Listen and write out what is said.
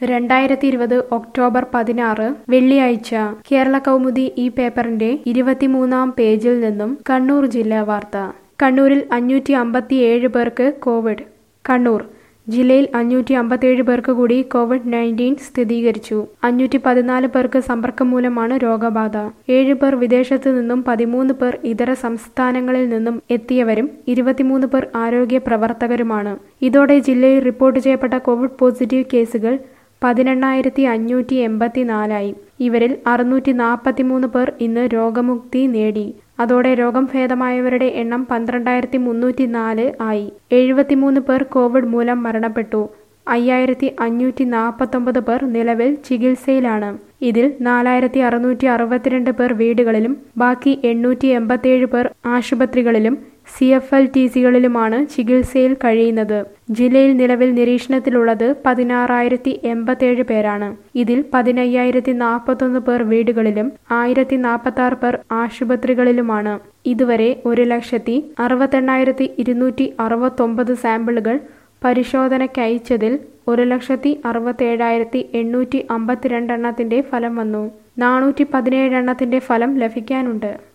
രണ്ടായിരത്തി ഇരുപത് ഒക്ടോബർ പതിനാറ് വെള്ളിയാഴ്ച കേരള കൗമുദി ഈ പേപ്പറിന്റെ ഇരുപത്തിമൂന്നാം പേജിൽ നിന്നും കണ്ണൂർ ജില്ലാ വാർത്ത കണ്ണൂരിൽ അഞ്ഞൂറ്റി അമ്പത്തിയേഴ് പേർക്ക് കോവിഡ് കണ്ണൂർ ജില്ലയിൽ അഞ്ഞൂറ്റി അമ്പത്തിയേഴ് പേർക്ക് കൂടി കോവിഡ് നയൻറ്റീൻ സ്ഥിരീകരിച്ചു അഞ്ഞൂറ്റി പതിനാല് പേർക്ക് സമ്പർക്കം മൂലമാണ് രോഗബാധ ഏഴ് പേർ വിദേശത്ത് നിന്നും പതിമൂന്ന് പേർ ഇതര സംസ്ഥാനങ്ങളിൽ നിന്നും എത്തിയവരും ഇരുപത്തിമൂന്ന് പേർ ആരോഗ്യ പ്രവർത്തകരുമാണ് ഇതോടെ ജില്ലയിൽ റിപ്പോർട്ട് ചെയ്യപ്പെട്ട കോവിഡ് പോസിറ്റീവ് കേസുകൾ പതിനെണ്ണായിരത്തി അഞ്ഞൂറ്റി എൺപത്തിനാലായി ഇവരിൽ അറുന്നൂറ്റി നാൽപ്പത്തിമൂന്ന് പേർ ഇന്ന് രോഗമുക്തി നേടി അതോടെ രോഗം ഭേദമായവരുടെ എണ്ണം പന്ത്രണ്ടായിരത്തി മുന്നൂറ്റി നാല് ആയി എഴുപത്തിമൂന്ന് പേർ കോവിഡ് മൂലം മരണപ്പെട്ടു അയ്യായിരത്തി അഞ്ഞൂറ്റി നാൽപ്പത്തൊമ്പത് പേർ നിലവിൽ ചികിത്സയിലാണ് ഇതിൽ നാലായിരത്തി അറുന്നൂറ്റി അറുപത്തിരണ്ട് പേർ വീടുകളിലും ബാക്കി എണ്ണൂറ്റി എൺപത്തിയേഴ് പേർ ആശുപത്രികളിലും സി എഫ് എൽ ടി സികളിലുമാണ് ചികിത്സയിൽ കഴിയുന്നത് ജില്ലയിൽ നിലവിൽ നിരീക്ഷണത്തിലുള്ളത് പതിനാറായിരത്തി എൺപത്തിയേഴ് പേരാണ് ഇതിൽ പതിനയ്യായിരത്തി നാൽപ്പത്തൊന്ന് പേർ വീടുകളിലും ആയിരത്തി നാൽപ്പത്തി ആറ് പേർ ആശുപത്രികളിലുമാണ് ഇതുവരെ ഒരു ലക്ഷത്തി അറുപത്തെണ്ണായിരത്തി ഇരുന്നൂറ്റി അറുപത്തൊമ്പത് സാമ്പിളുകൾ പരിശോധനയ്ക്കയച്ചതിൽ ഒരു ലക്ഷത്തി അറുപത്തേഴായിരത്തി എണ്ണൂറ്റി അമ്പത്തിരണ്ടെണ്ണത്തിന്റെ ഫലം വന്നു നാനൂറ്റി പതിനേഴ് എണ്ണത്തിന്റെ ഫലം ലഭിക്കാനുണ്ട്